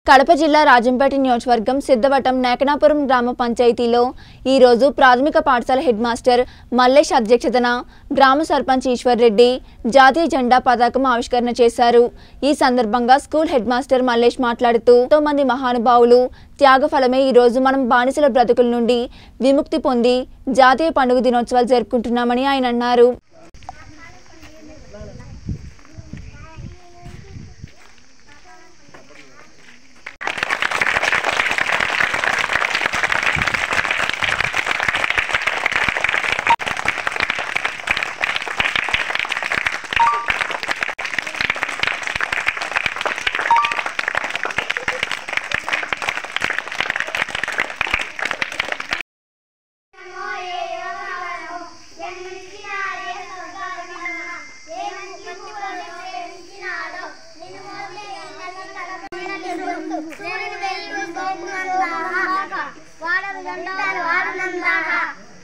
కడప జిల్లా రాజంపేట నియోజకవర్గం సిద్ధవటం నేకనాపురం గ్రామ పంచాయతీలో ఈరోజు ప్రాథమిక పాఠశాల హెడ్ మాస్టర్ మల్లేష్ అధ్యక్షతన గ్రామ సర్పంచ్ ఈశ్వర్ రెడ్డి జాతీయ జెండా పతాకం ఆవిష్కరణ చేశారు ఈ సందర్భంగా స్కూల్ హెడ్ మాస్టర్ మల్లేష్ మాట్లాడుతూ ఎంతో మంది మహానుభావులు త్యాగఫలమే ఈ రోజు మనం బానిసల బ్రతుకుల నుండి విముక్తి పొంది జాతీయ పండుగ దినోత్సవాలు జరుపుకుంటున్నామని ఆయన అన్నారు వాడనందాహ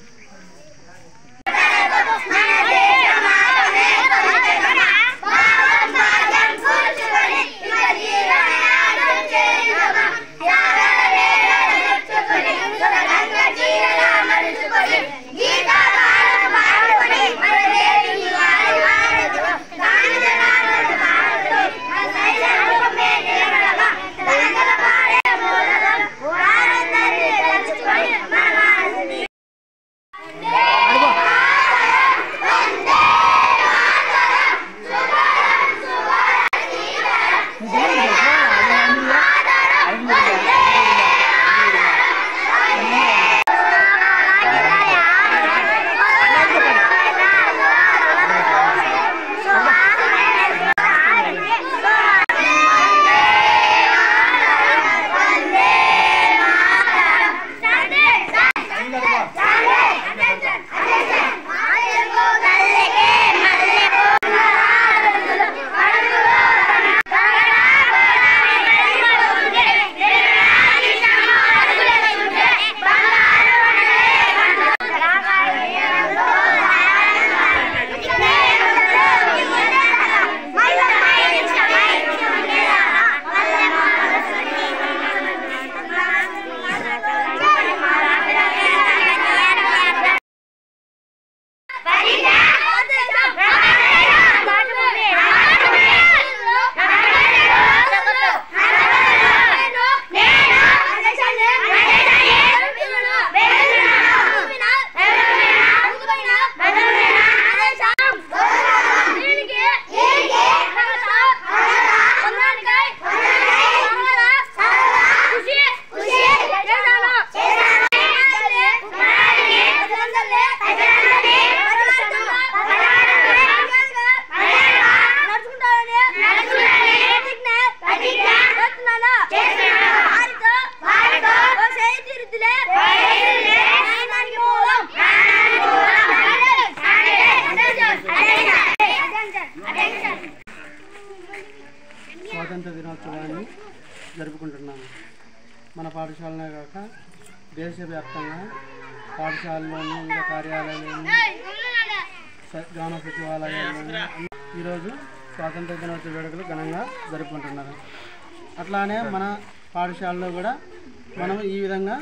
స్వాతంత్ర దినోత్సవాన్ని జరుపుకుంటున్నాము మన పాఠశాలనే కాక దేశవ్యాప్తంగా పాఠశాలలోని వివిధ కార్యాలయాల్లోని స- గ్రామ సచివాలయాల్లోని అన్ని- ఈరోజు స్వాతంత్ర దినోత్సవ వేడుకలు ఘనంగా జరుపుకుంటున్నారు అట్లానే మన పాఠశాలలో కూడా మనం ఈ విధంగా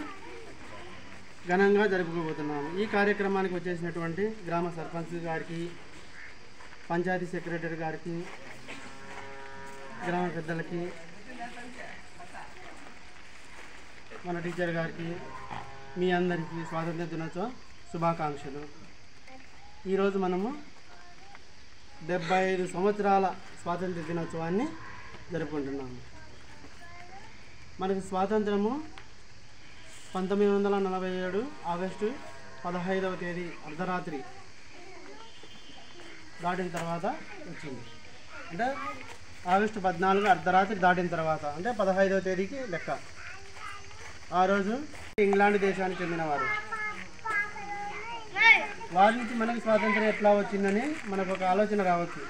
ఘనంగా జరుపుకోబోతున్నాము ఈ కార్యక్రమానికి వచ్చేసినటువంటి గ్రామ సర్పంచ్ గారికి పంచాయతీ సెక్రటరీ గారికి గ్రామ పెద్దలకి మన టీచర్ గారికి మీ అందరికీ స్వాతంత్ర దినోత్సవ శుభాకాంక్షలు ఈరోజు మనము డెబ్బై ఐదు సంవత్సరాల స్వాతంత్ర దినోత్సవాన్ని జరుపుకుంటున్నాము మనకి స్వాతంత్రము పంతొమ్మిది వందల నలభై ఏడు ఆగస్టు పదహైదవ తేదీ అర్ధరాత్రి దాటిన తర్వాత వచ్చింది అంటే ఆగస్టు పద్నాలుగు అర్ధరాత్రి దాటిన తర్వాత అంటే పదహైదవ తేదీకి లెక్క ఆ రోజు ఇంగ్లాండ్ దేశానికి చెందినవారు వారి నుంచి మనకి స్వాతంత్రం ఎట్లా వచ్చిందని మనకు ఒక ఆలోచన రావచ్చు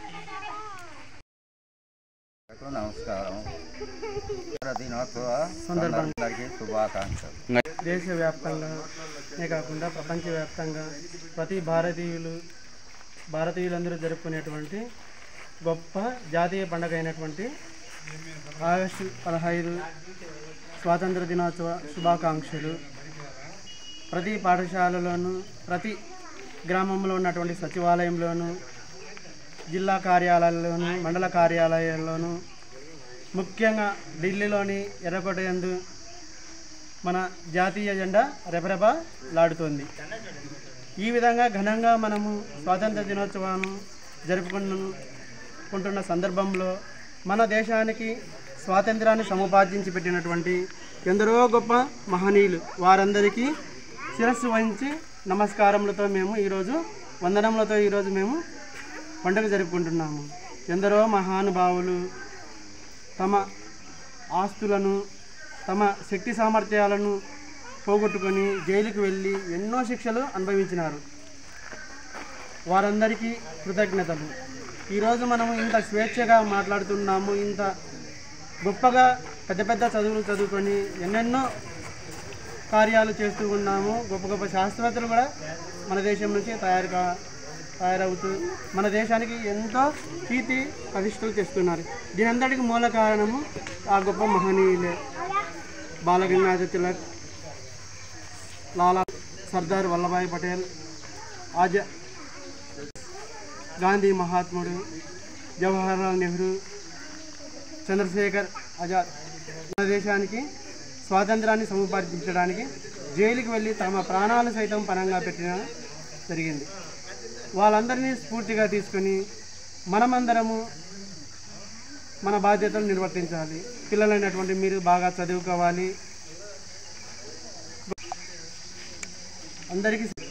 అందరికీ నమస్కారం స్వాతంత్ర దినోత్సవ సందర్భంగా. అందరికీ శుభాకాంక్షలు దేశవ్యాప్తంగానే కాకుండా ప్రపంచవ్యాప్తంగా ప్రతి భారతీయులు భారతీయులందరూ జరుపుకునేటువంటి గొప్ప జాతీయ పండుగ అయినటువంటి ఆగస్టు పదహైదు స్వాతంత్ర దినోత్సవ శుభాకాంక్షలు ప్రతి పాఠశాలలోనూ ప్రతి గ్రామంలో ఉన్నటువంటి సచివాలయంలోనూ జిల్లా కార్యాలయాల్లోనూ మండల కార్యాలయాల్లోనూ ముఖ్యంగా ఢిల్లీలోని ఎర్రకోట యందు మన జాతీయ జెండా రెపరెపలాడుతోంది ఈ విధంగా ఘనంగా మనము స్వాతంత్ర దినోత్సవాన్ని జరుపుకుంటున్న సందర్భంలో మన దేశానికి స్వాతంత్రాన్ని సముపార్జించి పెట్టినటువంటి ఎందరో గొప్ప మహనీయులు వారందరికీ శిరస్సు వహించి నమస్కారములతో మేము ఈరోజు వందనములతో ఈరోజు మేము పండుగ జరుపుకుంటున్నాము ఎందరో మహానుభావులు తమ ఆస్తులను తమ శక్తి సామర్థ్యాలను పోగొట్టుకొని జైలుకు వెళ్ళి ఎన్నో శిక్షలు అనుభవించినారు వారందరికీ కృతజ్ఞతలు ఈరోజు మనము ఇంత స్వేచ్ఛగా మాట్లాడుతున్నాము ఇంత గొప్పగా పెద్ద పెద్ద చదువులు చదువుకొని ఎన్నెన్నో కార్యాలు చేస్తూ ఉన్నాము గొప్ప గొప్ప శాస్త్రవేత్తలు కూడా మన దేశం నుంచి తయారు కా తయారవుతూ మన దేశానికి ఎంతో కీర్తి ప్రతిష్టలు తెస్తున్నారు దీనంతటికి మూల కారణము ఆ గొప్ప మహనీయులే బాలగంగాధర్ తిలక్ లాలా సర్దార్ వల్లభాయ్ పటేల్ ఆజా గాంధీ మహాత్ముడు జవహర్లాల్ నెహ్రూ చంద్రశేఖర్ ఆజాద్ మన దేశానికి స్వాతంత్రాన్ని సముపార్జించడానికి జైలుకి వెళ్ళి తమ ప్రాణాలు సైతం పనంగా పెట్టిన జరిగింది వాళ్ళందరినీ స్ఫూర్తిగా తీసుకొని మనమందరము మన బాధ్యతలు నిర్వర్తించాలి పిల్లలైనటువంటి మీరు బాగా చదువుకోవాలి అందరికీ